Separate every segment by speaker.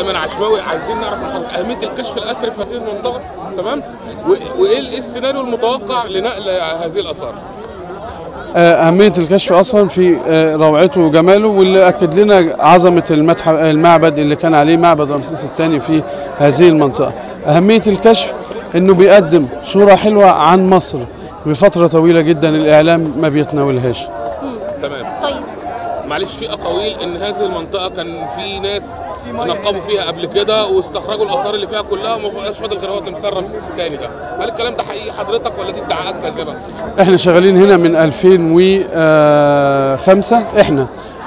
Speaker 1: ايمن عشماوي عايزين نعرف من حضرتك اهميه الكشف الاثري في هذه المنطقه تمام و- وايه ال- السيناريو المتوقع لنقل هذه الاثار
Speaker 2: آه، أهمية الكشف أصلا في آه، روعته وجماله واللي أكد لنا عظمة المتحف المعبد اللي كان عليه معبد رمسيس الثاني في هذه المنطقة أهمية الكشف إنه بيقدم صورة حلوة عن مصر بفترة طويلة جدا الإعلام ما بيتناولهاش
Speaker 1: تمام
Speaker 3: طيب
Speaker 1: معلش في اقاويل ان هذه المنطقه كان في ناس نقبوا فيها قبل كده واستخرجوا الاثار اللي فيها كلها وما بقاش فاضل غير هو تمثال رمسيس الثاني ده هل الكلام ده حقيقي حضرتك ولا دي ادعاءات كاذبه
Speaker 2: احنا شغالين هنا من 2005 احنا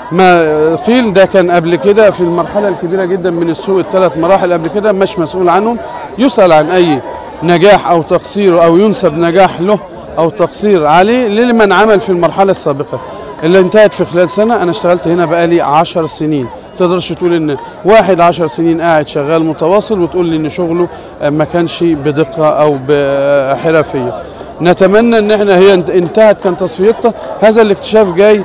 Speaker 2: ما قيل ده كان قبل كده في المرحله الكبيره جدا من السوق الثلاث مراحل قبل كده مش مسؤول عنهم يسال عن اي نجاح او تقصير او ينسب نجاح له او تقصير عليه لمن عمل في المرحله السابقه اللي انتهت في خلال سنه انا اشتغلت هنا بقالي 10 سنين تقدرش تقول ان واحد عشر سنين قاعد شغال متواصل وتقول لي ان شغله ما كانش بدقه او بحرفيه نتمنى ان احنا هي انت- انتهت كان تصفيتها هذا الاكتشاف جاي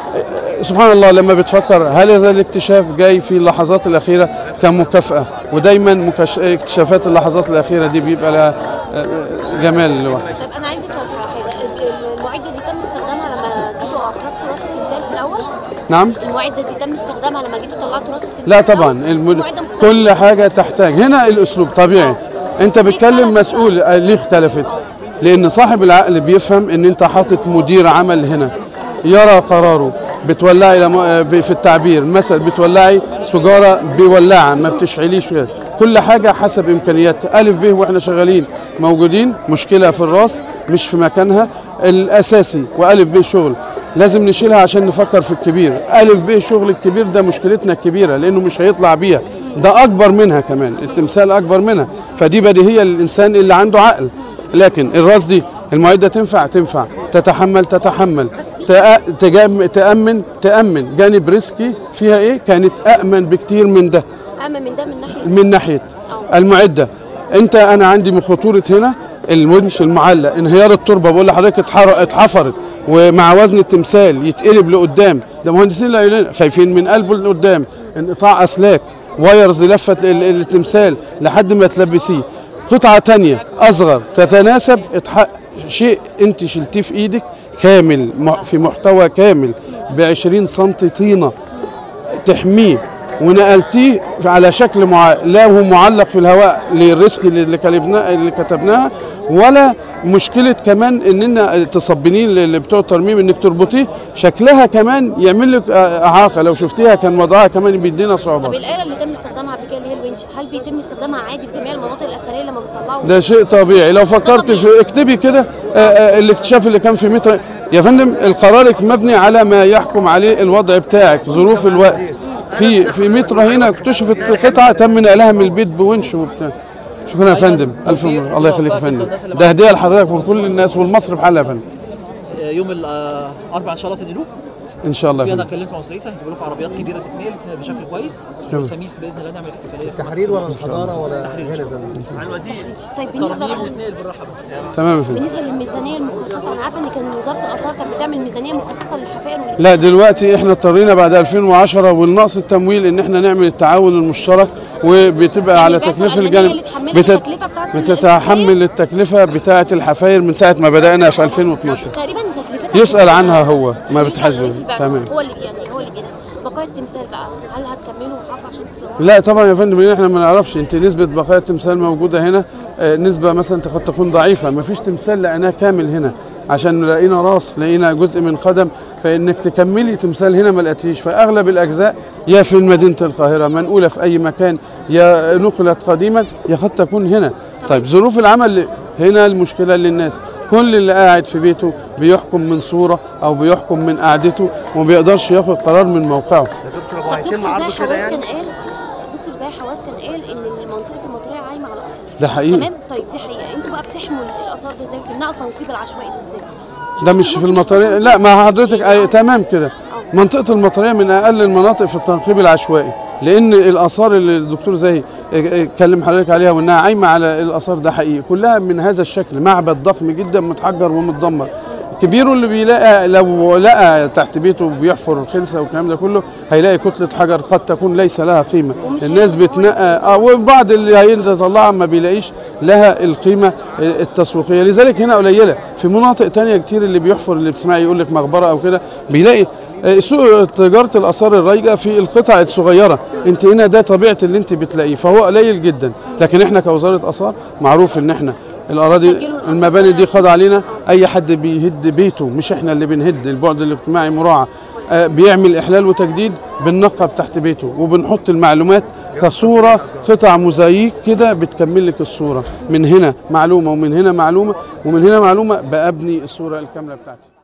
Speaker 2: سبحان الله لما بتفكر هل هذا الاكتشاف جاي في اللحظات الأخيرة كمكافأة ودايما مكش... اكتشافات اللحظات الأخيرة دي بيبقى لها آه، جمال لوحده
Speaker 3: طيب انا عايز اسال على حاجه ال- المعده دي تم استخدامها لما جيتوا اخرجتوا راس التمثال في الاول
Speaker 2: نعم
Speaker 3: المعده دي تم استخدامها لما جيتوا طلعتوا راس التمثال
Speaker 2: لا
Speaker 3: في الأول؟
Speaker 2: طبعا
Speaker 3: دي
Speaker 2: الم...
Speaker 3: معدة مختلفة.
Speaker 2: كل حاجة تحتاج هنا الأسلوب طبيعي أنت بتكلم
Speaker 3: اختلفت
Speaker 2: مسؤول آه، ليه اختلفت لأن صاحب العقل بيفهم أن أنت حاطط مدير عمل هنا يرى قراره بتولعي لم... آه، ب- في التعبير مثلا بتولعي سجارة بولاعة ما بتشعليش فيها كل حاجة حسب إمكانياتها ألف ب وإحنا شغالين موجودين مشكلة في الراس مش في مكانها الأساسي وألف ب شغل لازم نشيلها عشان نفكر في الكبير ألف ب شغل الكبير ده مشكلتنا الكبيرة لأنه مش هيطلع بيها ده أكبر منها كمان التمثال أكبر منها فدي بديهية للإنسان اللي عنده عقل لكن الراس دي المعدة تنفع تنفع تتحمل تتحمل تأ- تجام- تأمن تأمن جانب ريسكي فيها إيه كانت أأمن بكتير من ده
Speaker 3: اما من ده من ناحيه
Speaker 2: من ناحيه المعده انت انا عندي من خطوره هنا الونش المعلق انهيار التربه بقول لحضرتك اتحر- اتحفرت ومع وزن التمثال يتقلب لقدام ده مهندسين لا يقولون- خايفين من قلبه لقدام انقطاع اسلاك وايرز لفت ال- ال- التمثال لحد ما تلبسيه قطعه تانية اصغر تتناسب اتح... شيء انت شلتيه في ايدك كامل م- في محتوى كامل ب 20 سم طينه تحميه ونقلتيه على شكل مع... لا هو معلق في الهواء للريسك اللي كتبناه اللي كتبناها ولا مشكله كمان اننا تصبنين اللي بتوع الترميم انك تربطيه شكلها كمان يعمل لك آه، اعاقه لو شفتيها كان وضعها كمان بيدينا
Speaker 3: طب
Speaker 2: صعوبات
Speaker 3: الاله اللي تم استخدامها قبل كده اللي هي الونش هل بيتم استخدامها عادي في جميع المناطق الاثريه لما بتطلعوا
Speaker 2: ده شيء طبيعي لو فكرت في اكتبي كده آه، آه، الاكتشاف اللي كان في متر يا فندم القرارك مبني على ما يحكم عليه الوضع بتاعك ظروف الوقت في في متر هنا اكتشفت قطعه تم نقلها من البيت بونش وبتاع شكرا يا فندم الف مبروك الله يخليك يا فندم ده هديه لحضرتك ولكل الناس والمصر بحالها يا فندم
Speaker 4: يوم الاربعاء ان شاء الله تنقلوه
Speaker 2: ان شاء الله
Speaker 4: في
Speaker 2: يا
Speaker 4: انا
Speaker 2: فندم
Speaker 4: كلمت مع الرئيس هنجيب لكم عربيات كبيره تتنقل بشكل كويس
Speaker 2: تمام.
Speaker 4: الخميس باذن الله نعمل احتفاليه في
Speaker 5: تحرير ولا
Speaker 4: مصر.
Speaker 5: الحضاره ولا
Speaker 4: تحرير إن شاء الله.
Speaker 3: طيب بالنسبه
Speaker 4: ترميم
Speaker 3: بقى
Speaker 4: نتنقل بالراحه بس
Speaker 2: تمام يا فندم
Speaker 3: بالنسبه للميزانيه المخصصه انا عارفه ان كان وزاره الاثار كانت بتعمل ميزانيه مخصصه للحفائر واللي
Speaker 2: لا دلوقتي احنا اضطرينا بعد 2010 والنقص التمويل ان احنا نعمل التعاون المشترك وبتبقى
Speaker 3: يعني
Speaker 2: على
Speaker 3: البعثة
Speaker 2: تكلفه
Speaker 3: الألمانية
Speaker 2: الجانب
Speaker 3: اللي اتحملت
Speaker 2: بتت-
Speaker 3: التكلفة بتاعت
Speaker 2: بتتحمل التكلفه بتاعه الحفاير من ساعه ما بدانا في 2012
Speaker 3: تقريبا تكلفتها
Speaker 2: يسأل عنها هو ما
Speaker 3: يسأل
Speaker 2: بتحاسبه
Speaker 3: رئيس البعثة.
Speaker 2: تمام
Speaker 3: هو اللي يعني هو اللي بيدفع بقايا التمثال بقى هل هتكملوا وقف عشان تطلعوا؟
Speaker 2: لا طبعا يا فندم لان احنا ما نعرفش انت نسبه بقايا التمثال موجوده هنا آه، نسبه مثلا قد تكون ضعيفه ما فيش تمثال لقيناه كامل هنا عشان لقينا راس لقينا جزء من قدم فانك تكملي تمثال هنا ما لقيتيش فاغلب الاجزاء يا في مدينه القاهره منقوله في اي مكان يا نقلت قديما يا قد تكون هنا طيب ظروف العمل هنا المشكله للناس كل اللي قاعد في بيته بيحكم من صوره او بيحكم من قعدته وما بيقدرش ياخد قرار من موقعه
Speaker 5: دكتور ابو
Speaker 3: طب
Speaker 5: هيتم
Speaker 3: دكتور زي
Speaker 5: عرضه كده
Speaker 3: حواس
Speaker 5: يعني
Speaker 3: كان قال دكتور زي حواس كان قال ان منطقه المطريه عايمه على اثار
Speaker 2: ده حقيقي
Speaker 3: تمام طيب دي حقيقه انتوا بقى بتحموا الاثار ده ازاي بتمنعوا التنقيب العشوائي ده ازاي؟
Speaker 2: ده مش في المطريه لا ما حضرتك أي تمام كده منطقه المطريه من اقل المناطق في التنقيب العشوائي لان الاثار اللي الدكتور زي اتكلم حضرتك عليها وانها عايمه على الاثار ده حقيقي كلها من هذا الشكل معبد ضخم جدا متحجر ومتدمر كبير واللي بيلاقي لو لقى تحت بيته بيحفر الخلسه والكلام ده كله هيلاقي كتله حجر قد تكون ليس لها قيمه
Speaker 3: ومش
Speaker 2: الناس
Speaker 3: هيلاقي هو
Speaker 2: بتنقى اه وبعض اللي هيطلعها ما بيلاقيش لها القيمه التسويقيه لذلك هنا قليله في مناطق تانية كتير اللي بيحفر اللي بتسمعي يقول لك مقبره او كده بيلاقي آه، سوق تجاره الاثار الرايجه في القطع الصغيره انت هنا ده طبيعه اللي انت بتلاقيه فهو قليل جدا لكن احنا كوزاره اثار معروف ان احنا الاراضي
Speaker 3: بتسجلوا الآثار
Speaker 2: المباني دي خاضعه
Speaker 3: كويس.
Speaker 2: علينا اي حد بيهد بيته مش احنا اللي بنهد البعد الاجتماعي مراعى آه، بيعمل احلال وتجديد بننقب تحت بيته وبنحط المعلومات كصوره قطع موزاييك كده بتكمل لك الصوره من هنا معلومه ومن هنا معلومه ومن هنا معلومه بابني الصوره الكامله بتاعتي